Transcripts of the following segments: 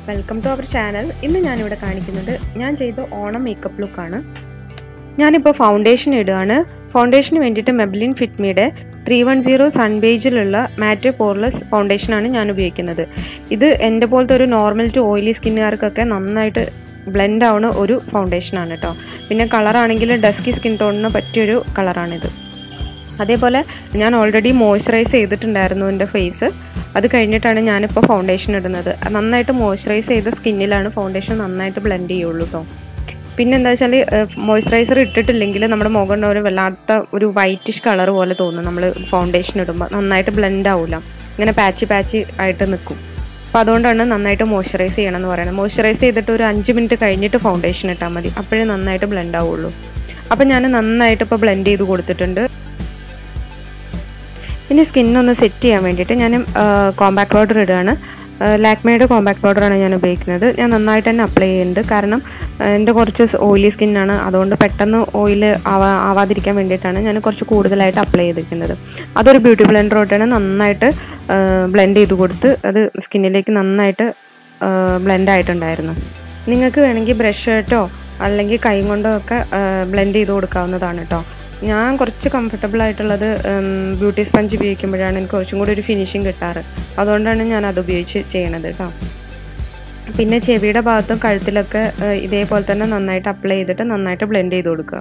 welcome to our channel ഇന്ന് ഞാനിവിടെ കാണിക്കുന്നത് ഞാൻ ചെയ്ത ഓണം മേക്കപ്പ് ലുക്കാണ് ഞാനിപ്പോൾ ഫൗണ്ടേഷൻ ഇടുകയാണ് ഫൗണ്ടേഷന് വേണ്ടിയിട്ട് മെബ്ലിൻ ഫിറ്റ്മിയുടെ ത്രീ വൺ സീറോ സൺബേജിലുള്ള മാറ്റ് പോർലെസ് ഫൗണ്ടേഷനാണ് ഞാൻ ഉപയോഗിക്കുന്നത് ഇത് എൻ്റെ പോലത്തെ ഒരു നോർമൽ ടു ഓയിലി സ്കിന്നുകാർക്കൊക്കെ നന്നായിട്ട് ബ്ലെൻഡ് ആവുന്ന ഒരു ഫൗണ്ടേഷനാണ് കേട്ടോ പിന്നെ കളറാണെങ്കിൽ ഡസ്കി സ്കിൻ ടോണിന് പറ്റിയൊരു കളറാണിത് അതേപോലെ ഞാൻ ഓൾറെഡി മോയ്സ്ചറൈസ് ചെയ്തിട്ടുണ്ടായിരുന്നു എൻ്റെ ഫേസ് അത് കഴിഞ്ഞിട്ടാണ് ഞാനിപ്പോൾ ഫൗണ്ടേഷൻ ഇടുന്നത് നന്നായിട്ട് മോയ്സ്ചറൈസ് ചെയ്ത സ്കിന്നിലാണ് ഫൗണ്ടേഷൻ നന്നായിട്ട് ബ്ലെൻഡ് ചെയ്യുള്ളൂ കേട്ടോ പിന്നെ എന്താ വെച്ചാൽ മോയ്സ്ചറൈസർ ഇട്ടിട്ടില്ലെങ്കിൽ നമ്മുടെ മുഖം ഒരു വല്ലാത്ത ഒരു വൈറ്റിഷ് കളർ പോലെ തോന്നും നമ്മൾ ഫൗണ്ടേഷൻ ഇടുമ്പോൾ നന്നായിട്ട് ബ്ലെൻഡ് ആവില്ല ഇങ്ങനെ പാച്ച് പാച്ച് ആയിട്ട് നിൽക്കും അപ്പോൾ അതുകൊണ്ടാണ് നന്നായിട്ട് മോയ്സ്ചറൈസ് ചെയ്യണം എന്ന് പറയുന്നത് മോയ്സ്ചറൈസ് ചെയ്തിട്ട് ഒരു അഞ്ച് മിനിറ്റ് കഴിഞ്ഞിട്ട് ഫൗണ്ടേഷൻ ഇട്ടാൽ മതി അപ്പോഴേ നന്നായിട്ട് ബ്ലെൻഡ് ആവുള്ളൂ അപ്പോൾ ഞാൻ നന്നായിട്ട് ഇപ്പോൾ ബ്ലെൻഡ് ചെയ്ത് കൊടുത്തിട്ടുണ്ട് ഇനി സ്കിന്നൊന്ന് സെറ്റ് ചെയ്യാൻ വേണ്ടിയിട്ട് ഞാൻ കോമ്പാക്ട് പൗഡർ ഇടുകയാണ് ലാക്മേയുടെ കോമ്പാക്ട് പൗഡറാണ് ഞാൻ ഉപയോഗിക്കുന്നത് ഞാൻ നന്നായിട്ട് തന്നെ അപ്ലൈ ചെയ്യുന്നുണ്ട് കാരണം എൻ്റെ കുറച്ച് ഓയിലി സ്കിന്നാണ് അതുകൊണ്ട് പെട്ടെന്ന് ഓയിൽ ആവാ ആവാതിരിക്കാൻ വേണ്ടിയിട്ടാണ് ഞാൻ കുറച്ച് കൂടുതലായിട്ട് അപ്ലൈ ചെയ്തിരിക്കുന്നത് അതൊരു ബ്യൂട്ടി ബ്ലെൻഡറോട്ടാണ് നന്നായിട്ട് ബ്ലെൻഡ് ചെയ്ത് കൊടുത്ത് അത് സ്കിന്നിലേക്ക് നന്നായിട്ട് ബ്ലെൻഡ് ആയിട്ടുണ്ടായിരുന്നു നിങ്ങൾക്ക് വേണമെങ്കിൽ ബ്രഷ് ആയിട്ടോ അല്ലെങ്കിൽ കൈ കൊണ്ടോ ഒക്കെ ബ്ലെൻഡ് ചെയ്ത് കൊടുക്കാവുന്നതാണ് കേട്ടോ ഞാൻ കുറച്ച് കംഫർട്ടബിൾ ആയിട്ടുള്ളത് ബ്യൂട്ടി സ്പഞ്ച് ഉപയോഗിക്കുമ്പോഴാണ് എനിക്ക് കുറച്ചും കൂടി ഒരു ഫിനിഷിങ് കിട്ടാറ് അതുകൊണ്ടാണ് ഞാൻ അത് ഉപയോഗിച്ച് ചെയ്യണത് കേട്ടോ പിന്നെ ചെവിയുടെ ഭാഗത്തും കഴുത്തിലൊക്കെ ഇതേപോലെ തന്നെ നന്നായിട്ട് അപ്ലൈ ചെയ്തിട്ട് നന്നായിട്ട് ബ്ലെൻഡ് ചെയ്ത് കൊടുക്കുക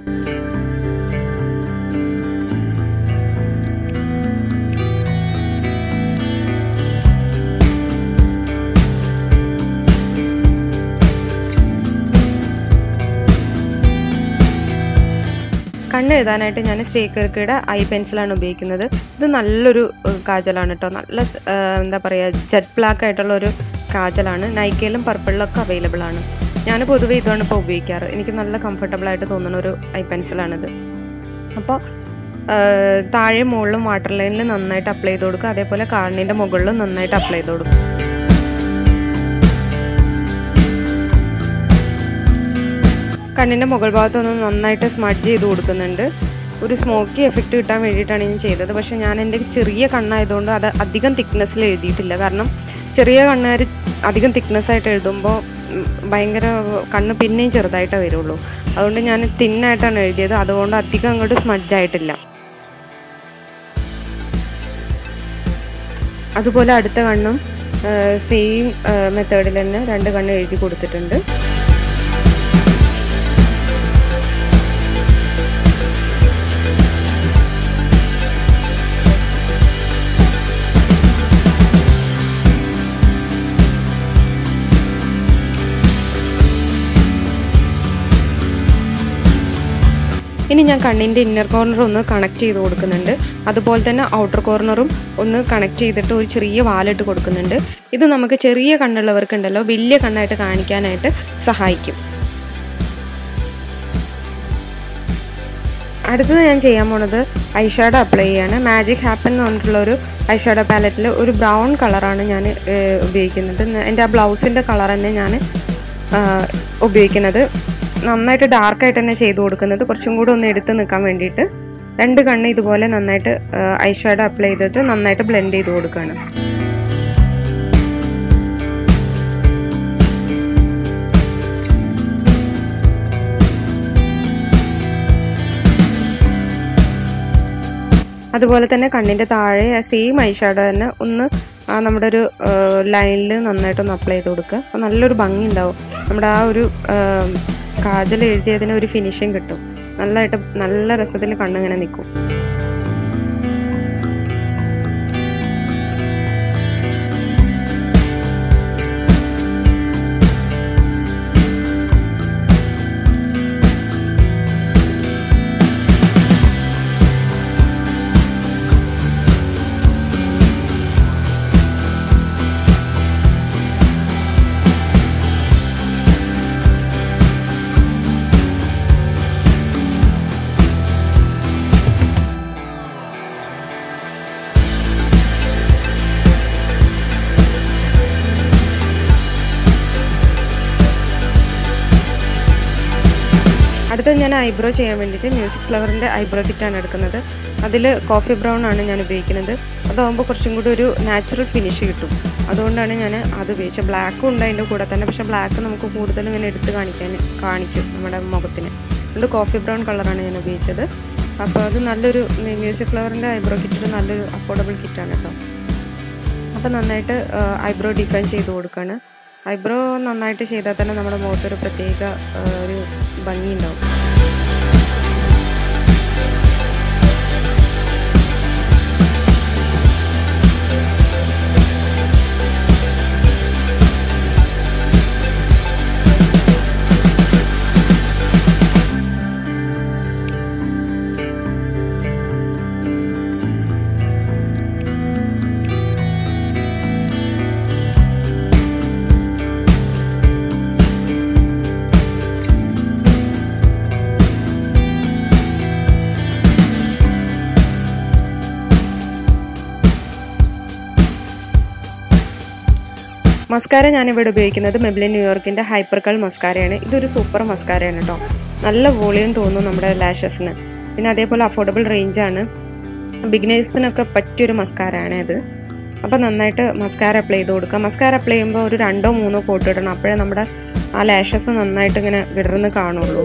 കണ്ണ് എഴുതാനായിട്ട് ഞാൻ സ്റ്റേക്കർക്കയുടെ ഐ പെൻസിലാണ് ഉപയോഗിക്കുന്നത് ഇത് നല്ലൊരു കാജലാണ് കേട്ടോ നല്ല എന്താ പറയുക ജെറ്റ് ബ്ലാക്ക് ആയിട്ടുള്ള ഒരു കാജലാണ് നൈക്കയിലും പർപ്പിളിലൊക്കെ അവൈലബിൾ ആണ് ഞാൻ പൊതുവേ ഇതാണ് ഇപ്പോൾ ഉപയോഗിക്കാറ് എനിക്ക് നല്ല കംഫർട്ടബിൾ ആയിട്ട് തോന്നുന്ന ഒരു ഐ പെൻസിലാണിത് അപ്പോൾ താഴെ മുകളിലും വാട്ടർ ലൈനിൽ നന്നായിട്ട് അപ്ലൈ ചെയ്ത് കൊടുക്കുക അതേപോലെ കാണിൻ്റെ മുകളിലും നന്നായിട്ട് അപ്ലൈ ചെയ്ത് കൊടുക്കും കണ്ണിൻ്റെ മുകൾ ഭാഗത്തൊന്ന് നന്നായിട്ട് സ്മഡ്ജ് ചെയ്ത് കൊടുക്കുന്നുണ്ട് ഒരു സ്മോക്കി എഫക്റ്റ് കിട്ടാൻ വേണ്ടിയിട്ടാണ് ഞാൻ ചെയ്തത് പക്ഷേ ഞാൻ എൻ്റെ ചെറിയ കണ്ണായതുകൊണ്ട് അത് അധികം തിക്നെസ്സിൽ എഴുതിയിട്ടില്ല കാരണം ചെറിയ കണ്ണുകാർ അധികം തിക്നെസ് ആയിട്ട് എഴുതുമ്പോൾ ഭയങ്കര കണ്ണ് പിന്നെയും ചെറുതായിട്ടേ വരുള്ളൂ അതുകൊണ്ട് ഞാൻ തിന്നായിട്ടാണ് എഴുതിയത് അതുകൊണ്ട് അധികം അങ്ങോട്ട് സ്മഡ്ജ് ആയിട്ടില്ല അതുപോലെ അടുത്ത കണ്ണും സെയിം മെത്തേഡിൽ തന്നെ രണ്ട് കണ്ണ് എഴുതി കൊടുത്തിട്ടുണ്ട് ഇനി ഞാൻ കണ്ണിൻ്റെ ഇന്നർ കോർണർ ഒന്ന് കണക്ട് ചെയ്ത് കൊടുക്കുന്നുണ്ട് അതുപോലെ തന്നെ ഔട്ടർ കോർണറും ഒന്ന് കണക്ട് ചെയ്തിട്ട് ഒരു ചെറിയ വാലിട്ട് കൊടുക്കുന്നുണ്ട് ഇത് നമുക്ക് ചെറിയ കണ്ണുള്ളവർക്കുണ്ടല്ലോ വലിയ കണ്ണായിട്ട് കാണിക്കാനായിട്ട് സഹായിക്കും അടുത്തത് ഞാൻ ചെയ്യാൻ പോണത് ഐഷാഡോ അപ്ലൈ ചെയ്യാണ് മാജിക് ഹാപ്പൻ എന്ന് പറഞ്ഞിട്ടുള്ള ഒരു ഐഷാഡോ പാലറ്റിൽ ഒരു ബ്രൗൺ കളറാണ് ഞാൻ ഉപയോഗിക്കുന്നത് എൻ്റെ ആ ബ്ലൗസിൻ്റെ കളർ തന്നെ ഞാൻ ഉപയോഗിക്കുന്നത് നന്നായിട്ട് ഡാർക്കായിട്ട് തന്നെ ചെയ്ത് കൊടുക്കുന്നത് കുറച്ചും കൂടെ ഒന്ന് എടുത്ത് നിൽക്കാൻ വേണ്ടിയിട്ട് രണ്ട് കണ്ണ് ഇതുപോലെ നന്നായിട്ട് ഐഷാഡോ അപ്ലൈ ചെയ്തിട്ട് നന്നായിട്ട് ബ്ലെൻഡ് ചെയ്ത് കൊടുക്കുകയാണ് അതുപോലെ തന്നെ കണ്ണിൻ്റെ താഴെ സെയിം ഐഷാഡോ തന്നെ ഒന്ന് നമ്മുടെ ഒരു ലൈനിൽ നന്നായിട്ടൊന്ന് അപ്ലൈ ചെയ്ത് കൊടുക്കുക അപ്പോൾ നല്ലൊരു ഭംഗി ഉണ്ടാവും നമ്മുടെ ആ ഒരു കാജൽ എഴുതിയതിന് ഒരു ഫിനിഷിങ് കിട്ടും നല്ലതായിട്ട് നല്ല രസത്തിൽ കണ്ണിങ്ങനെ നിൽക്കും അടുത്തത് ഞാൻ ഐബ്രോ ചെയ്യാൻ വേണ്ടിയിട്ട് മ്യൂസിക് ഫ്ലവറിൻ്റെ ഐബ്രോ കിറ്റാണ് എടുക്കുന്നത് അതിൽ കോഫി ബ്രൗൺ ആണ് ഞാൻ ഉപയോഗിക്കുന്നത് അതാകുമ്പോൾ കുറച്ചും കൂടി ഒരു നാച്ചുറൽ ഫിനിഷ് കിട്ടും അതുകൊണ്ടാണ് ഞാൻ അത് ഉപയോഗിച്ചത് ബ്ലാക്കും ഉണ്ട് അതിൻ്റെ കൂടെ തന്നെ പക്ഷേ ബ്ലാക്ക് നമുക്ക് കൂടുതലും ഇങ്ങനെ എടുത്ത് കാണിക്കാൻ കാണിക്കും നമ്മുടെ മുഖത്തിന് അതുകൊണ്ട് കോഫി ബ്രൗൺ കളറാണ് ഞാൻ ഉപയോഗിച്ചത് അപ്പോൾ അത് നല്ലൊരു മ്യൂസിക് ഫ്ലവറിൻ്റെ ഐബ്രോ കിറ്റിട്ട് നല്ലൊരു അഫോർഡബിൾ കിറ്റാണ് കേട്ടോ അപ്പോൾ നന്നായിട്ട് ഐബ്രോ ഡിഫൈൻ ചെയ്ത് കൊടുക്കുകയാണ് ഐബ്രോ നന്നായിട്ട് ചെയ്താൽ തന്നെ നമ്മുടെ മുഖത്തൊരു പ്രത്യേക ഒരു ഭംഗി ഉണ്ടാവും മസ്കാര ഞാനിവിടെ ഉപയോഗിക്കുന്നത് മെബ്ലിൻ ന്യൂയോർക്കിൻ്റെ ഹൈപ്പർ കൾ മസ്കാരയാണ് ഇതൊരു സൂപ്പർ മസ്കാരയാണ് കേട്ടോ നല്ല വോളിയം തോന്നും നമ്മുടെ ലാഷസിന് പിന്നെ അതേപോലെ അഫോർഡബിൾ റേഞ്ചാണ് ബിഗിനേഴ്സിനൊക്കെ പറ്റിയൊരു മസ്കാരയാണ് ഇത് അപ്പോൾ നന്നായിട്ട് മസ്കാര അപ്ലൈ ചെയ്ത് കൊടുക്കുക മസ്കാര അപ്ലൈ ചെയ്യുമ്പോൾ ഒരു രണ്ടോ മൂന്നോ കോട്ട് ഇടണം അപ്പോഴേ നമ്മുടെ ആ ലാഷസ് നന്നായിട്ട് ഇങ്ങനെ വിടർന്ന് കാണുള്ളൂ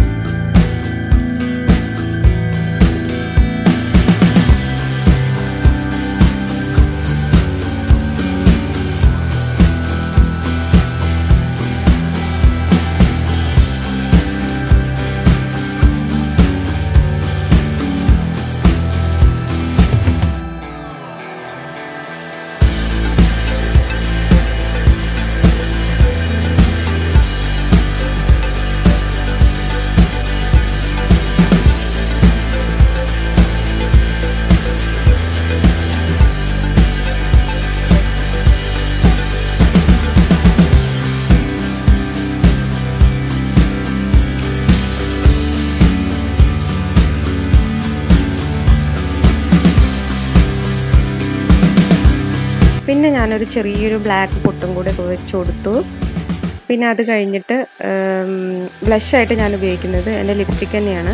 പിന്നെ ഞാനൊരു ചെറിയൊരു ബ്ലാക്ക് പൊട്ടും കൂടെ വെച്ച് കൊടുത്തു പിന്നെ അത് കഴിഞ്ഞിട്ട് ബ്ലഷായിട്ട് ഞാൻ ഉപയോഗിക്കുന്നത് എൻ്റെ ലിപ്സ്റ്റിക് തന്നെയാണ്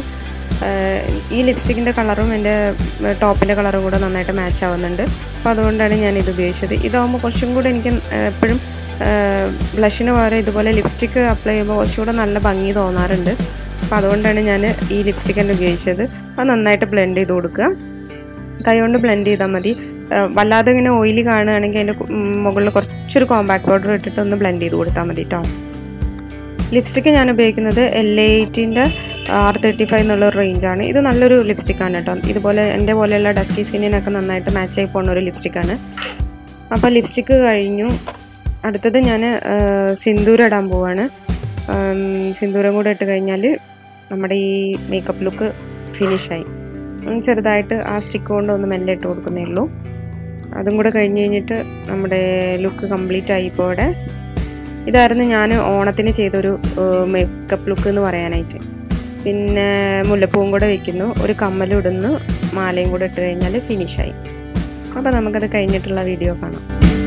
ഈ ലിപ്സ്റ്റിക്കിൻ്റെ കളറും എൻ്റെ ടോപ്പിൻ്റെ കളറും കൂടെ നന്നായിട്ട് മാച്ച് ആവുന്നുണ്ട് അപ്പോൾ അതുകൊണ്ടാണ് ഞാൻ ഇത് ഉപയോഗിച്ചത് ഇതാകുമ്പോൾ കുറച്ചും കൂടെ എനിക്ക് എപ്പോഴും ബ്ലഷിന് പകരം ഇതുപോലെ ലിപ്സ്റ്റിക്ക് അപ്ലൈ ചെയ്യുമ്പോൾ കുറച്ചുകൂടെ നല്ല ഭംഗി തോന്നാറുണ്ട് അപ്പോൾ അതുകൊണ്ടാണ് ഞാൻ ഈ ലിപ്സ്റ്റിക് തന്നെ ഉപയോഗിച്ചത് അത് നന്നായിട്ട് ബ്ലെൻഡ് ചെയ്ത് കൊടുക്കുക കൈകൊണ്ട് ബ്ലെൻഡ് ചെയ്താൽ മതി വല്ലാതെ ഇങ്ങനെ ഓയിലി കാണുകയാണെങ്കിൽ അതിൻ്റെ മുകളിൽ കുറച്ചൊരു കോമ്പാക്ട് പൗഡർ ഇട്ടിട്ട് ഒന്ന് ബ്ലെൻഡ് ചെയ്ത് കൊടുത്താൽ മതി കേട്ടോ ലിപ്സ്റ്റിക്ക് ഞാൻ ഉപയോഗിക്കുന്നത് എൽ എയ്റ്റിൻ്റെ ആർ തേർട്ടി ഫൈവ് എന്നുള്ള റേഞ്ചാണ് ഇത് നല്ലൊരു ലിപ്സ്റ്റിക്കാണ് കേട്ടോ ഇതുപോലെ എൻ്റെ പോലെയുള്ള ഡസ്കി സ്കിന്നിനൊക്കെ നന്നായിട്ട് മാച്ച് ആയി പോകുന്ന ഒരു ലിപ്സ്റ്റിക്കാണ് അപ്പോൾ ലിപ്സ്റ്റിക്ക് കഴിഞ്ഞു അടുത്തത് ഞാൻ സിന്ദൂരം ഇടാൻ പോവാണ് സിന്ദൂരം കൂടെ ഇട്ട് കഴിഞ്ഞാൽ നമ്മുടെ ഈ മേക്കപ്പ് ലുക്ക് ഫിനിഷായി ചെറുതായിട്ട് ആ സ്റ്റിക്ക് കൊണ്ട് ഒന്ന് മെല്ലെ ഇട്ട് കൊടുക്കുന്നേ ഉള്ളൂ അതും കൂടെ കഴിഞ്ഞ് കഴിഞ്ഞിട്ട് നമ്മുടെ ലുക്ക് കംപ്ലീറ്റ് ആയി ഇപ്പോൾ ഇവിടെ ഇതായിരുന്നു ഞാൻ ഓണത്തിന് ചെയ്തൊരു മേക്കപ്പ് ലുക്ക് എന്ന് പറയാനായിട്ട് പിന്നെ മുല്ലപ്പൂവും കൂടെ വെക്കുന്നു ഒരു കമ്മലും ഇടുന്നു മാലയും കൂടെ ഇട്ട് കഴിഞ്ഞാൽ ഫിനിഷായി അപ്പോൾ നമുക്കത് കഴിഞ്ഞിട്ടുള്ള വീഡിയോ കാണാം